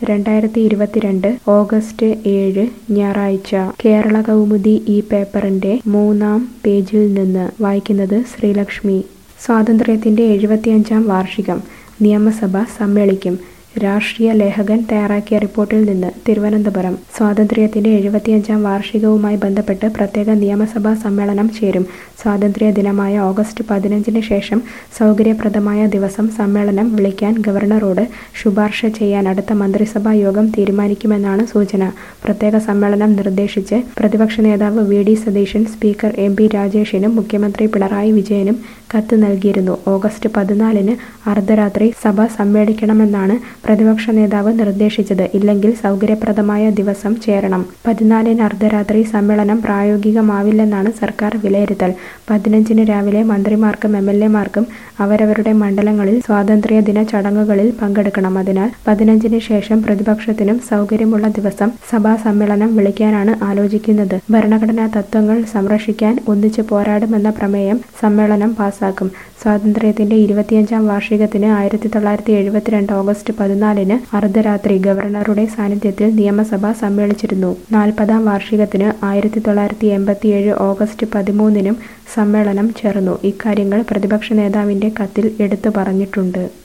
രണ്ടായിരത്തി ഇരുപത്തിരണ്ട് ഓഗസ്റ്റ് ഏഴ് ഞായറാഴ്ച കേരള കൗമുദി ഈ പേപ്പറിന്റെ മൂന്നാം പേജിൽ നിന്ന് വായിക്കുന്നത് ശ്രീലക്ഷ്മി സ്വാതന്ത്ര്യത്തിന്റെ എഴുപത്തിയഞ്ചാം വാർഷികം നിയമസഭ സമ്മേളിക്കും രാഷ്ട്രീയ ലേഖകൻ തയ്യാറാക്കിയ റിപ്പോർട്ടിൽ നിന്ന് തിരുവനന്തപുരം സ്വാതന്ത്ര്യത്തിന്റെ എഴുപത്തിയഞ്ചാം വാർഷികവുമായി ബന്ധപ്പെട്ട് പ്രത്യേക നിയമസഭാ സമ്മേളനം ചേരും സ്വാതന്ത്ര്യ ദിനമായ ഓഗസ്റ്റ് പതിനഞ്ചിന് ശേഷം സൗകര്യപ്രദമായ ദിവസം സമ്മേളനം വിളിക്കാൻ ഗവർണറോട് ശുപാർശ ചെയ്യാൻ അടുത്ത മന്ത്രിസഭാ യോഗം തീരുമാനിക്കുമെന്നാണ് സൂചന പ്രത്യേക സമ്മേളനം നിർദ്ദേശിച്ച് പ്രതിപക്ഷ നേതാവ് V D Satheesan speaker M P രാജേഷിനും മുഖ്യമന്ത്രി പിണറായി വിജയനും കത്ത് നൽകിയിരുന്നു ഓഗസ്റ്റ് പതിനാലിന് അർദ്ധരാത്രി സഭ സമ്മേളിക്കണമെന്നാണ് പ്രതിപക്ഷ നേതാവ് നിർദ്ദേശിച്ചത് ഇല്ലെങ്കിൽ സൗകര്യപ്രദമായ ദിവസം ചേരണം പതിനാലിന് അർദ്ധരാത്രി സമ്മേളനം പ്രായോഗികമാവില്ലെന്നാണ് സർക്കാർ വിലയിരുത്തൽ പതിനഞ്ചിന് രാവിലെ മന്ത്രിമാർക്കും എം എൽ എമാർക്കും അവരവരുടെ മണ്ഡലങ്ങളിൽ സ്വാതന്ത്ര്യ ദിന ചടങ്ങുകളിൽ പങ്കെടുക്കണം അതിനാൽ പതിനഞ്ചിന് ശേഷം പ്രതിപക്ഷത്തിനും സൗകര്യമുള്ള ദിവസം സഭാ സമ്മേളനം വിളിക്കാനാണ് ആലോചിക്കുന്നത് ഭരണഘടനാ തത്വങ്ങൾ സംരക്ഷിക്കാൻ ഒന്നിച്ചു പോരാടുമെന്ന പ്രമേയം സമ്മേളനം പാസാക്കും സ്വാതന്ത്ര്യത്തിന്റെ ഇരുപത്തിയഞ്ചാം വാർഷികത്തിന് ആയിരത്തി തൊള്ളായിരത്തി എഴുപത്തിരണ്ട് ഓഗസ്റ്റ് പതിനാലിന് അർദ്ധരാത്രി ഗവർണറുടെ സാന്നിധ്യത്തിൽ നിയമസഭ സമ്മേളിച്ചിരുന്നു നാൽപ്പതാം വാർഷികത്തിന് ആയിരത്തി തൊള്ളായിരത്തി എൺപത്തിയേഴ് ഓഗസ്റ്റ് പതിമൂന്നിനും സമ്മേളനം ചേർന്നു ഇക്കാര്യങ്ങൾ പ്രതിപക്ഷ നേതാവിന്റെ കത്തിൽ എടുത്തു പറഞ്ഞിട്ടുണ്ട്